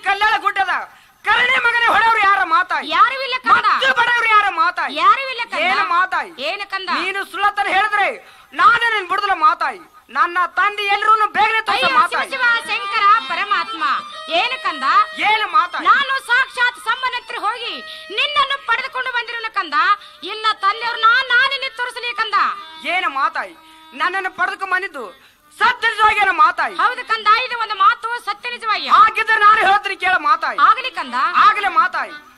ಕಲ್ಯಾಣ ಗುಡ್ಡದ ಕರಡಿ ಮಗನೇ ಹೊಡೆಯವ್ರು ಯಾರ ಮಾತಾಯಿ ಯಾರು ಇಲ್ಲ ಕಂದ ಮತ್ತು ಬಡವ್ರು ಯಾರ ಮಾತಾಯಿ ಯಾರು ಇಲ್ಲ ಕಂದ ಏನು ಮಾತಾಯಿ ಏನು ಕಂದ ನೀನು ಸುಳ್ಳತನ ಹೇಳಿದ್ರೆ ನಾನು ನಿನ್ ಬಿಡುದಲ ಮಾತಾಯಿ ನನ್ನ ತಂದೆ ಎಲ್ರೂ ಬೇಗನೆ ತೋರಿಸ ಅಯ್ಯೋ ಶಿವ ಮಾತಾಯಿ ಶಿವ ಶಂಕರ ಪರಮಾತ್ಮ ಏನು ಕಂದ ಏನು ಮಾತಾಯಿ ನಾನು ಸಾಕ್ಷಾತ್ ಸಂಬನ ಹತ್ರ ಹೋಗಿ ನಿನ್ನನ್ನು ಪಡೆದುಕೊಂಡು ಬಂದಿರೋನ ಕಂದ ಇಲ್ಲ ತಂದೆಯವ್ರು ನಾ ನಾನಿನ್ನ ತೋರಿಸಲಿ ಕಂದ ಏನು ಮಾತಾಯಿ ನನ್ನನ್ನು ಪಡೆದುಕೊಂಡ್ ಬಂದಿದ್ದು ಸತ್ಯ ನಿಜವಾಗಿ ಏನು ಮಾತಾಯಿ ಹೌದು ಕಂದ ಇದು ಒಂದು ಮಾತು ಸತ್ಯ ನಿಜವಯ್ಯ ಹಾಗಿದ್ರೆ ನಾನು ಹೇಳ್ತೀನಿ ಕೇಳ ಮಾತಾಯಿ ಆಗಲಿ ಕಂದ ಆಗಲೇ ಮಾತಾಯಿ